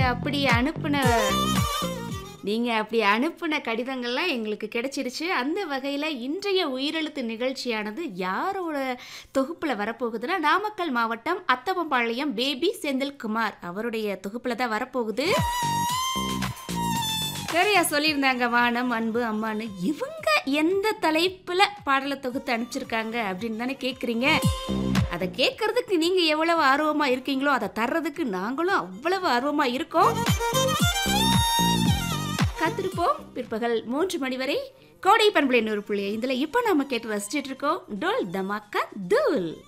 அப்படி அனுப்புன நீங்க அப்படி அனுப்புன கடிதங்கள்லாம் எங்களுக்கு கிடைச்சிருச்சு அந்த வகையில் இன்றைய உயிரெழுத்து நிகழ்ச்சியானது யாரோட தொகுப்பில் வரப்போகுதுன்னா நாமக்கல் மாவட்டம் அத்தவம்பாளையம் பேபி செந்தில்குமார் அவருடைய தொகுப்பில் தான் வரப்போகுது சரியா சொல்லியிருந்தாங்க வானம் அன்பு அம்மான்னு இவங்க எந்த தலைப்பில் பாடலை தொகுத்து அனுப்பிச்சிருக்காங்க அப்படின்னு தானே கேட்குறீங்க அதை கேட்கறதுக்கு நீங்கள் எவ்வளவு ஆர்வமாக இருக்கீங்களோ அதை தர்றதுக்கு நாங்களும் அவ்வளவு ஆர்வமாக இருக்கோம் காத்திருப்போம் பிற்பகல் மூன்று மணி வரை கோடை பண்புலை நூறு புள்ளி ஐந்தில் இப்போ நாம கேட்டு ரசிச்சிட்டு இருக்கோம் டோல் தமாக்கா தூள்